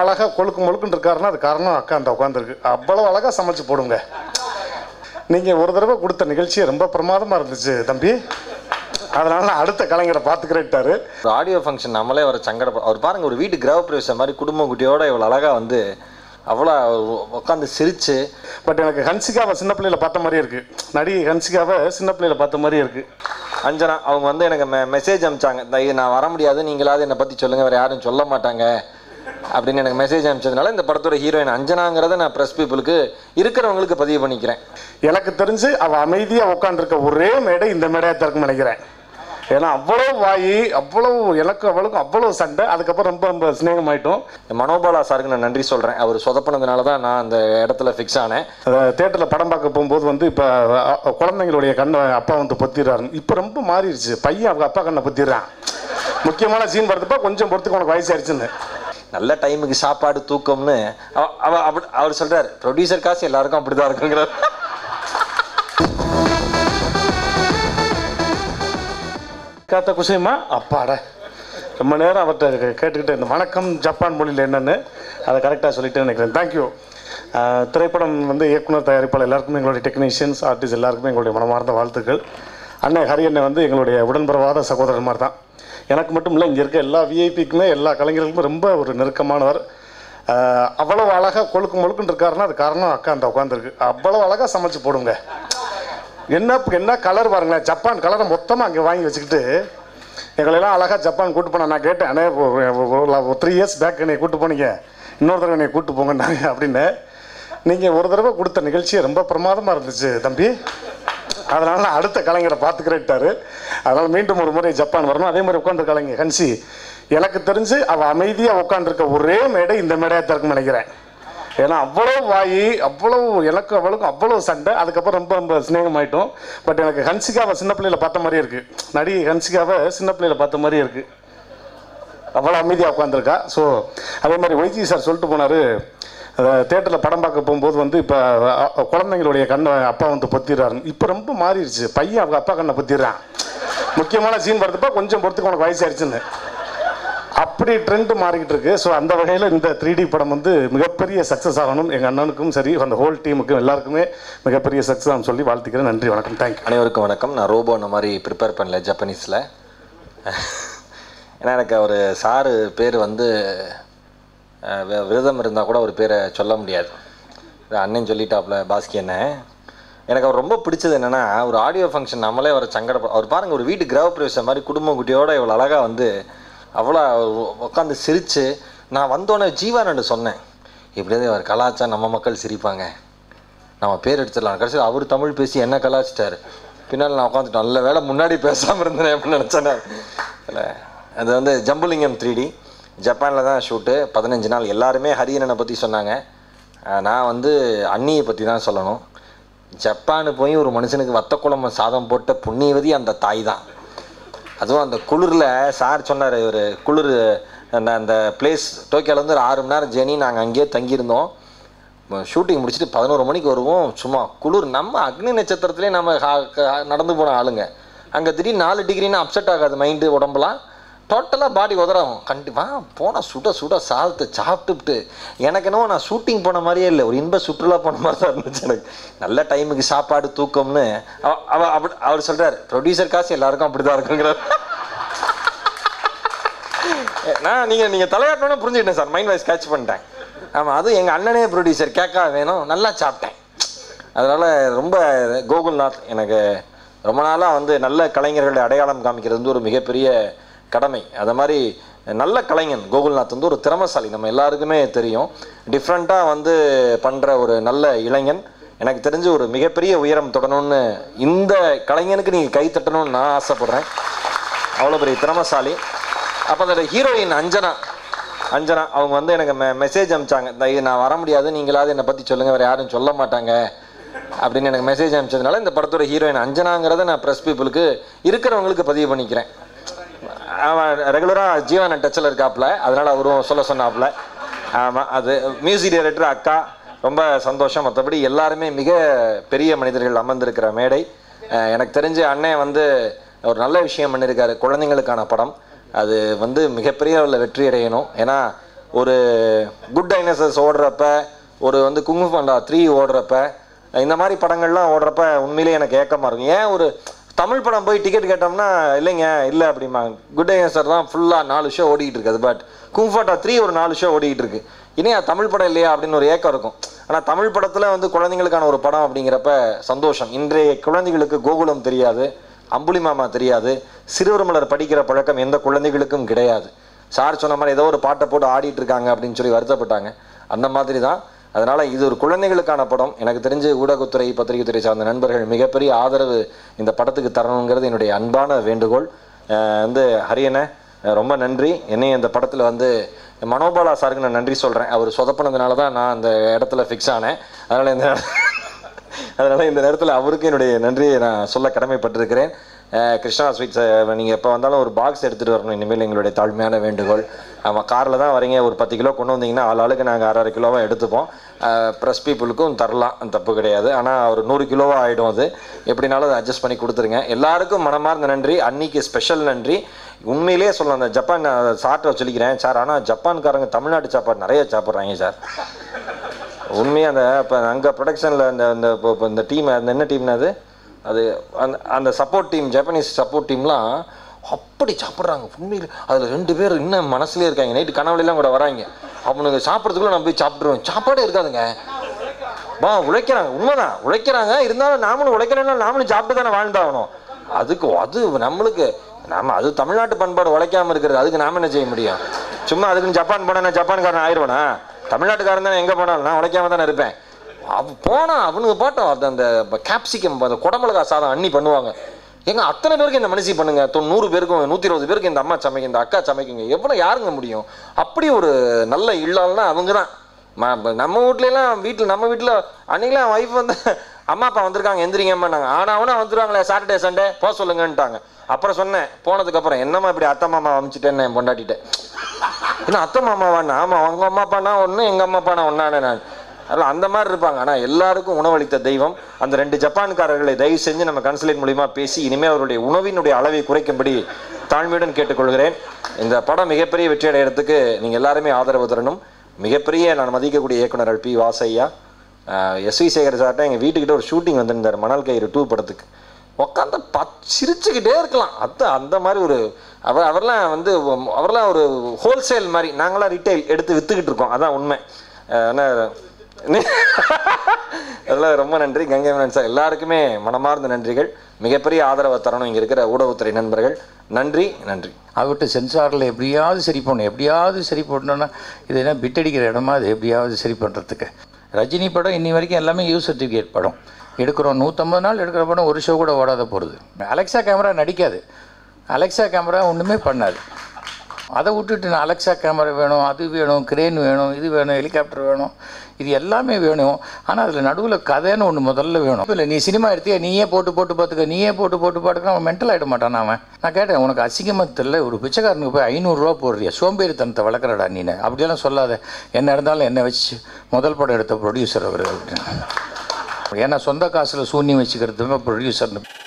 அழகாக கொழுக்கு முழுக்குன்னு இருக்காருன்னா அது காரணம் அக்கா அந்த உட்காந்துருக்கு அவ்வளோ அழகாக சமைச்சு போடுங்க நீங்கள் ஒரு தடவை கொடுத்த நிகழ்ச்சி ரொம்ப பிரமாதமாக இருந்துச்சு தம்பி அதனால நான் அடுத்த கலைஞரை பார்த்துக்கிறேன்ட்டாரு ஒரு ஆடியோ ஃபங்க்ஷன் நம்மளே ஒரு சங்கட அவர் பாருங்க ஒரு வீட்டு கிரக பிரவேசம் மாதிரி குடும்ப குட்டியோட இவ்வளோ அழகா வந்து அவ்வளோ உட்காந்து சிரிச்சு பட் எனக்கு ஹன்சிகாவை சின்ன பிள்ளையில பார்த்த மாதிரியே இருக்கு நடிகை ஹன்சிகாவை சின்ன பிள்ளையில பார்த்த மாதிரியே இருக்கு அஞ்சனா அவங்க வந்து எனக்கு மெ மெசேஜ் அனுப்பிச்சாங்க தயவு நான் வர முடியாது நீங்களாவது என்னை பற்றி சொல்லுங்கள் வேறு யாரும் சொல்ல மாட்டாங்க அப்படின்னு எனக்கு மெசேஜ் அனுப்பிச்சதுனால இந்த படத்தோட ஹீரோயின் அஞ்சனாங்கிறத நான் ப்ரெஸ் பீப்புளுக்கு இருக்கிறவங்களுக்கு பதிவு பண்ணிக்கிறேன் எனக்கு தெரிஞ்சு அவள் அமைதியாக உட்காந்துருக்க ஒரே மேடை இந்த மேடையாக தான் இருக்கும்னு நினைக்கிறேன் ஏன்னா அவ்வளோ வாயி அவ்வளோ எனக்கும் அவளுக்கும் அவ்வளோ சண்டை அதுக்கப்புறம் ரொம்ப ரொம்ப சிநேகமாயிட்டோம் மனோபாலா சாருக்கு நான் நன்றி சொல்கிறேன் அவர் சொதப்பினதுனால தான் நான் அந்த இடத்துல ஃபிக்ஸ் ஆனேன் தேட்டரில் படம் பார்க்க போகும்போது வந்து இப்போ குழந்தைங்களுடைய கண்ணை அப்பா வந்து பொத்திடுறாரு இப்போ ரொம்ப மாறிடுச்சு பையன் அவங்க அப்பா கண்ணை பொத்திடுறான் முக்கியமான சீன் படுத்தப்ப கொஞ்சம் பொறுத்துக்கு உனக்கு வயசாயிருச்சுன்னு நல்ல டைமுக்கு சாப்பாடு தூக்கம்னு அவ- அவ அப்படி அவர் சொல்கிறார் ப்ரொடியூசர் காசு எல்லாருக்கும் அப்படி தான் இருக்குங்கிறார் காத்த குசைமா அப்பாட ரொம்ப நேரம் அவர்கிட்ட கேட்டுக்கிட்டு இந்த வணக்கம் ஜப்பான் மொழியில் என்னென்னு அதை கரெக்டாக சொல்லிட்டு நினைக்கிறேன் தேங்க்யூ திரைப்படம் வந்து இயக்குனர் தயாரிப்பாளர் எல்லாருக்குமே எங்களுடைய டெக்னீஷியன்ஸ் ஆர்டிஸ்ட் எல்லாருக்குமே எங்களுடைய மனமார்ந்த வாழ்த்துக்கள் அண்ணன் ஹரி அண்ணன் வந்து எங்களுடைய உடன்பரவாத சகோதரர் மாதிரி தான் எனக்கு மட்டும் இல்லை இங்கே இருக்க எல்லா விஐபிக்குமே எல்லா கலைஞர்களுக்குமே ரொம்ப ஒரு நெருக்கமானவர் ஆஹ் அவ்வளவு அழகாக கொழுக்கு முழுக்குன்னு இருக்காருன்னா அது காரணம் அக்கா அந்த உட்காந்துருக்கு அவ்வளோ அழகாக சமைச்சு போடுங்க என்ன என்ன கலர் பாருங்களேன் ஜப்பான் கலரை மொத்தமாக அங்கே வாங்கி வச்சுக்கிட்டு எங்களெல்லாம் அழகாக ஜப்பான் கூட்டு போனேன் நான் கேட்டேன் அண்ணே ஒரு த்ரீ இயர்ஸ் பேக் என்னை கூட்டு போனீங்க இன்னொரு தடவை என்னை கூட்டு போங்கன்னாங்க அப்படின்னு நீங்கள் ஒரு தடவை கொடுத்த நிகழ்ச்சி ரொம்ப பிரமாதமாக இருந்துச்சு தம்பி அதனால நான் அடுத்த கலைஞரை பார்த்துக்கிறேன்ட்டாரு அதனால் மீண்டும் ஒரு முறை ஜப்பான் வரணும் அதே மாதிரி உட்காந்து கலைஞர் ஹன்சி எனக்கு தெரிஞ்சு அவள் அமைதியாக உட்காந்துருக்க ஒரே மேடை இந்த மேடையாக தான் இருக்கும்னு நினைக்கிறேன் ஏன்னா அவ்வளோ வாயி அவ்வளோ எனக்கும் அவளுக்கும் அவ்வளோ சண்டை அதுக்கப்புறம் ரொம்ப ரொம்ப சிநேகமாயிட்டோம் பட் எனக்கு ஹன்சிகாவை சின்ன பிள்ளையில பார்த்த மாதிரியே இருக்கு நடிகை ஹன்சிகாவை சின்ன பிள்ளையில பார்த்த மாதிரியே இருக்கு அவ்வளோ அமைதியாக உட்காந்துருக்கா ஸோ அதே மாதிரி ஒய்ஜி சார் சொல்லிட்டு போனார் தேட்டரில் படம் பார்க்க போகும்போது வந்து இப்போ குழந்தைங்களுடைய கண்ணை அப்பா வந்து பொத்திடுறாரு இப்போ ரொம்ப மாறிடுச்சு பையன் அவங்க அப்பா கண்ணை பொத்திடுறான் முக்கியமான சீன் படுத்தப்ப கொஞ்சம் பொறுத்துக்கு உனக்கு வயசாயிருச்சுன்னு அப்படி ட்ரெண்ட் மாறிக்கிட்டு இருக்கு ஸோ அந்த வகையில் இந்த த்ரீ டி படம் வந்து மிகப்பெரிய சக்ஸஸ் ஆகணும் எங்கள் அண்ணனுக்கும் சரி அந்த ஹோல் டீமுக்கும் எல்லாருக்குமே மிகப்பெரிய சக்ஸஸ் ஆகும் சொல்லி வாழ்த்துக்கிறேன் நன்றி வணக்கம் தேங்க்யூ அனைவருக்கும் வணக்கம் நான் ரோபோ அந்த மாதிரி ப்ரிப்பேர் பண்ணல ஜப்பனீஸில் ஏன்னா எனக்கு அவர் சாரு பேர் வந்து அஹ், வி- விரதம் இருந்தால் கூட ஒரு பேரை சொல்ல முடியாது இது அண்ணன் சொல்லிட்டாப்புல பாஸ்கி அண்ணன் எனக்கு அவர் ரொம்ப பிடிச்சது என்னென்னா ஒரு ஆடியோ ஃபங்க்ஷன் நம்மளே ஒரு சங்கட அவர் பாருங்க ஒரு வீட்டு கிரக பிரவேசம் மாதிரி குடும்ப குட்டியோட இவ்வளோ அழகாக வந்து அவ்வளோ உட்காந்து சிரித்து நான் வந்தோடனே ஜீவானண்டு சொன்னேன் எப்படியாவது அவர் கலாச்சா நம்ம மக்கள் சிரிப்பாங்க நம்ம பேர் எடுத்துடலாம் கடைசியில் அவர் தமிழ் பேசி என்ன கலாச்சிட்டாரு பின்னால் நான் உட்காந்துட்டு நல்ல வேளை முன்னாடி பேசாமல் இருந்தேன் அப்படின்னு நினச்சேன் இல்லை அது வந்து ஜம்புலிங்கம் த்ரீ டி ஜப்பானில் தான் ஷூட்டு பதினஞ்சு நாள் எல்லாருமே ஹரியனனை பற்றி சொன்னாங்க அஹ் நான் வந்து அண்ணியை பற்றி தான் சொல்லணும் ஜப்பானு போய் ஒரு மனுஷனுக்கு வத்த குழம்பு சாதம் போட்ட புண்ணியவதி அந்த தாய் தான் அதுவும் அந்த குளிரில் சார் சொன்னார் ஒரு குளிர் அந்த அந்த பிளேஸ் டோக்கியோவில் வந்து ஒரு ஆறு மணி நேரம் ஜேர்னி நாங்கள் அங்கேயே தங்கியிருந்தோம் ஷூட்டிங் முடிச்சுட்டு பதினோரு மணிக்கு வருவோம் சும்மா குளிர் நம்ம அக்னி நட்சத்திரத்துலேயே நம்ம ஹா- க- நடந்து போன ஆளுங்க அங்கே திடீர்னு நாலு டிகிரின்னு அப்செட் ஆகாது மைண்டு உடம்புலாம் டோட்டலாக பாடி உதறாகும் கண்டிப்பாக போனால் சுட சுட சாதத்தை சாப்பிட்டுட்டு எனக்கு என்னவோ நான் ஷூட்டிங் போன மாதிரியே இல்லை ஒரு இன்ப சுற்றுலா போன மாதிரி தான் இருந்துச்சு எனக்கு நல்ல டைமுக்கு சாப்பாடு தூக்கம்னு அவ அவ அப்படி அவர் சொல்கிறார் ப்ரொடியூசர் காசு எல்லாருக்கும் அப்படி தான் இருக்குங்கிறார் நான் நீங்கள் நீங்கள் தலையாட்டோன்னு புரிஞ்சுக்கிட்டேன் சார் மைண்ட் வாய்ஸ் கேட்ச் பண்ணிட்டேன் ஆமாம் அதுவும் எங்கள் அண்ணனே ப்ரொடியூசர் கேட்கா வேணும் நல்லா சாப்பிட்டேன் அதனால் ரொம்ப கோகுல்நாத் எனக்கு ரொம்ப நாளாக வந்து நல்ல கலைஞர்களை அடையாளம் காமிக்கிறது வந்து ஒரு மிகப்பெரிய கடமை அது மாதிரி நல்ல கலைஞன் கோகுல்நாத் வந்து ஒரு திறமசாலி நம்ம எல்லாருக்குமே தெரியும் டிஃப்ரெண்ட்டாக வந்து பண்ணுற ஒரு நல்ல இளைஞன் எனக்கு தெரிஞ்சு ஒரு மிகப்பெரிய உயரம் தொடணும்னு இந்த கலைஞனுக்கு நீங்கள் கை தட்டணும்னு நான் ஆசைப்பட்றேன் அவ்வளோ பெரிய திறமசாலி அப்போ அந்த ஹீரோயின் அஞ்சனா அஞ்சனா அவங்க வந்து எனக்கு மெ மெசேஜ் அனுப்பிச்சாங்க தயவு நான் வர முடியாது நீங்களாவது என்னை பற்றி சொல்லுங்கள் வேறு யாரும் சொல்ல மாட்டாங்க அப்படின்னு எனக்கு மெசேஜ் அனுப்பிச்சதுனால இந்த படத்தோட ஹீரோயின் அஞ்சனாங்கிறத நான் ப்ரெஸ் பீப்புளுக்கு இருக்கிறவங்களுக்கு பதிவு பண்ணிக்கிறேன் அவன் ரெகுலராக ஜீவன் டச்சில் இருக்காப்புல அதனால் அவரும் சொல்ல சொன்னாப்புல ஆமாம் அது மியூசிக் டைரக்டர் அக்கா ரொம்ப சந்தோஷம் மற்றபடி எல்லாருமே மிக பெரிய மனிதர்கள் அமர்ந்திருக்கிற மேடை அஹ் எனக்கு தெரிஞ்ச அண்ணன் வந்து ஒரு நல்ல விஷயம் பண்ணியிருக்காரு குழந்தைங்களுக்கான படம் அது வந்து மிகப்பெரிய அளவில் வெற்றி அடையணும் ஏன்னா ஒரு குட் டைனசர்ஸ் ஓடுறப்ப ஒரு வந்து குங்கு பண்டா த்ரீ ஓடுறப்ப இந்த மாதிரி படங்கள்லாம் ஓடுறப்ப உண்மையிலேயே எனக்கு ஏக்கமாக இருக்கும் ஏன் ஒரு தமிழ் படம் போய் டிக்கெட் கேட்டோம்னா இல்லைங்க இல்லை அப்படிமா குட் டைனசர் தான் ஃபுல்லாக நாலு ஷோ ஓடிக்கிட்டு இருக்குது பட் குங்ஃபாட்டா த்ரீ ஒரு நாலு ஷோ ஓடிக்கிட்டு இருக்கு இனியா தமிழ் படம் இல்லையா அப்படின்னு ஒரு ஏக்கம் இருக்கும் ஆனால் தமிழ் படத்தில் வந்து குழந்தைங்களுக்கான ஒரு படம் அப்படிங்கிறப்ப சந்தோஷம் இன்றைய குழந்தைகளுக்கு கோகுலம் தெரியாது அம்புலி மாமா தெரியாது சிறுவர்மலர் படிக்கிற பழக்கம் எந்த குழந்தைகளுக்கும் கிடையாது சார் சொன்ன மாதிரி ஏதோ ஒரு பாட்டை போட்டு ஆடிட்டு இருக்காங்க அப்படின்னு சொல்லி வருத்தப்பட்டாங்க அந்த மாதிரி தான் அதனால இது ஒரு குழந்தைகளுக்கான படம் எனக்கு தெரிஞ்சு ஊடகத்துறை பத்திரிகைத்துறை சார்ந்த நண்பர்கள் மிகப்பெரிய ஆதரவு இந்த படத்துக்கு தரணுங்கிறது என்னுடைய அன்பான வேண்டுகோள் அஹ் வந்து ஹரியண்ணே அஹ் ரொம்ப நன்றி என்னையும் இந்த படத்தில் வந்து மனோபாலா சாருக்கு நான் நன்றி சொல்கிறேன் அவர் சொதப்பினதுனால தான் நான் அந்த இடத்துல ஃபிக்ஸ் ஆனேன் அதனால் இந்த அதனால் இந்த நேரத்தில் அவருக்கு என்னுடைய நன்றியை நான் சொல்ல கடமைப்பட்டிருக்கிறேன் அஹ் கிருஷ்ணா ஸ்வீட்ஸ் நீங்கள் எப்போ வந்தாலும் ஒரு பாக்ஸ் எடுத்துகிட்டு வரணும் இனிமேல் எங்களுடைய தாழ்மையான வேண்டுகோள் ஆமாம் காரில் தான் வரீங்க ஒரு பத்து கிலோ கொண்டு வந்தீங்கன்னா ஆள் ஆளுக்கு நாங்கள் அரை அரை கிலோவாக எடுத்துப்போம் ப்ரெஸ் பீப்புளுக்கும் தரலாம் தப்பு கிடையாது ஆனால் ஒரு நூறு கிலோவாக ஆகிடும் அது எப்படினாலும் அதை அட்ஜஸ்ட் பண்ணி கொடுத்துருங்க எல்லாருக்கும் மனமார்ந்த நன்றி அன்னைக்கு ஸ்பெஷல் நன்றி உண்மையிலேயே சொல்லலாம் அந்த ஜப்பான் நான் சார்ட்டை சொல்லிக்கிறேன் சார் ஆனால் ஜப்பான்காரங்க தமிழ்நாட்டு சாப்பாடு நிறைய சாப்பிட்றாங்க சார் உண்மையாக அந்த இப்போ அங்கே ப்ரொடக்ஷனில் அந்த அந்த இப்போ இப்போ இந்த டீம் அந்த என்ன டீம்னா அது அது அந்த அந்த சப்போர்ட் டீம் ஜப்பனீஸ் சப்போர்ட் டீம்லாம் அப்படி சாப்பிட்றாங்க உண்மையில் அதில் ரெண்டு பேர் இன்னும் மனசுலேயே இருக்காங்க நைட்டு கனவுலாம் கூட வராங்க அவனுங்க சாப்பிட்றதுக்குள்ள நான் போய் சாப்பிட்ருவேன் சாப்பாடே இருக்காதுங்க வா உழைக்கிறாங்க உண்மைதான் உழைக்கிறாங்க இருந்தாலும் நாமளும் உழைக்கிறேன்னா நாமளும் சாப்பிட்டு தானே வாழ்ந்தாகணும் அதுக்கு அது நம்மளுக்கு நாம அது தமிழ்நாட்டு பண்பாடு உழைக்காம இருக்கிறது அதுக்கு நாம என்ன செய்ய முடியும் சும்மா அதுக்குன்னு ஜப்பான் போனா நான் ஜப்பான்காரன் ஆயிடுவேனா தமிழ்நாட்டுக்காரன் தானே எங்கே போனாலும் நான் உழைக்காம தானே இருப்பேன் அவ போனா அவனுக்கு போட்டோம் அது அந்த கேப்சிகம் அந்த குடமிளகா சாதம் அண்ணி பண்ணுவாங்க ஏங்க அத்தனை பேருக்கு இந்த மனுஷி பண்ணுங்க தொண்ணூறு பேருக்கும் நூற்றி இருபது பேருக்கு இந்த அம்மா சமைக்கும் இந்த அக்கா சமைக்குங்க எவ்வளோ யாருங்க முடியும் அப்படி ஒரு நல்ல இல்லால்னா அவங்க தான் ம- நம்ம வீட்லலாம் வீட்டில் நம்ம வீட்டில் அன்னைக்கெலாம் ஒய்ஃப் வந்து அம்மா அப்பா வந்திருக்காங்க எந்திரிங்கம்மா நாங்கள் ஆனால் அவனா வந்துருவாங்களே சாட்டர்டே சண்டே போக சொல்லுங்கன்ட்டாங்க அப்புறம் சொன்னேன் போனதுக்கப்புறம் என்னம்மா இப்படி அத்தை மாமா அமிச்சிட்டேன்னு என் பொண்டாட்டிட்டேன் என்ன அத்தை மாமாவாண்ணா ஆமாம் அவங்க அம்மா அப்பானா ஒன்று எங்கள் அம்மா அப்பானா ஒன்றானே நான் அதில் அந்த மாதிரி இருப்பாங்க ஆனால் எல்லாருக்கும் உணவளித்த தெய்வம் அந்த ரெண்டு ஜப்பான்காரர்களை தயவு செஞ்சு நம்ம கன்சலேட் மூலிமா பேசி இனிமேல் அவருடைய உணவினுடைய அளவை குறைக்கும்படி தாழ்மையுடன் கேட்டுக்கொள்கிறேன் இந்த படம் மிகப்பெரிய வெற்றி அடைகிறதுக்கு நீங்கள் எல்லாருமே ஆதரவு தரணும் மிகப்பெரிய நான் மதிக்கக்கூடிய இயக்குனர் பி வாசையா எஸ் வி சேகர் சார்ட்ட எங்கள் வீட்டுக்கிட்ட ஒரு ஷூட்டிங் வந்திருந்தார் மணல் கயிறு டூ படத்துக்கு உட்காந்து பத் சிரிச்சுக்கிட்டே இருக்கலாம் அது அந்த மாதிரி ஒரு அவர் அவர்லாம் வந்து அவர்லாம் ஒரு ஹோல்சேல் மாதிரி நாங்களாம் ரிட்டைல் எடுத்து விற்றுக்கிட்டு இருக்கோம் அதான் உண்மை அஹ் என்ன அதெல்லாம் ரொம்ப நன்றி கங்கை மன்னன் சார் எல்லாருக்குமே மனமார்ந்த நன்றிகள் மிகப்பெரிய ஆதரவை தரணும் இங்கே இருக்கிற ஊடகத்துறை நண்பர்கள் நன்றி நன்றி அவர்கிட்ட சென்சாரில் எப்படியாவது சரி பண்ணணும் எப்படியாவது சரி பண்ணணும்னா இது என்ன பிட் அடிக்கிற இடமா அது எப்படியாவது சரி பண்ணுறதுக்கு ரஜினி படம் இன்னி வரைக்கும் எல்லாமே யூ சர்டிஃபிகேட் படம் எடுக்கிறோம் நூற்றம்பது நாள் எடுக்கிற படம் ஒரு ஷோ கூட ஓடாத போகிறது அலெக்சா கேமரா நடிக்காது அலெக்சா கேமரா ஒன்றுமே பண்ணாது அதை விட்டுட்டு நான் அலெக்சா கேமரா வேணும் அது வேணும் கிரேன் வேணும் இது வேணும் ஹெலிகாப்டர் வேணும் இது எல்லாமே வேணும் ஆனால் அதில் நடுவில் கதைன்னு ஒன்று முதல்ல வேணும் இல்லை நீ சினிமா எடுத்தியா நீயே போட்டு போட்டு பார்த்துக்க நீயே போட்டு போட்டு பார்த்துக்க அவன் மென்டல் ஆகிட மாட்டான் அவன் நான் கேட்டேன் உனக்கு அசிங்கமாக தெரியல ஒரு பிச்சைக்காரனுக்கு போய் ஐநூறுரூவா போடுறியா சோம்பேறித்தனத்தை வளர்க்குறடா நீ அப்படியெல்லாம் சொல்லாத என்ன இருந்தாலும் என்ன வச்சு முதல் படம் எடுத்த ப்ரொடியூசர் அவர் அப்படின்னு ஏன்னா சொந்த காசில் சூன்யம் வச்சுக்கிறது ப்ரொடியூசர்னு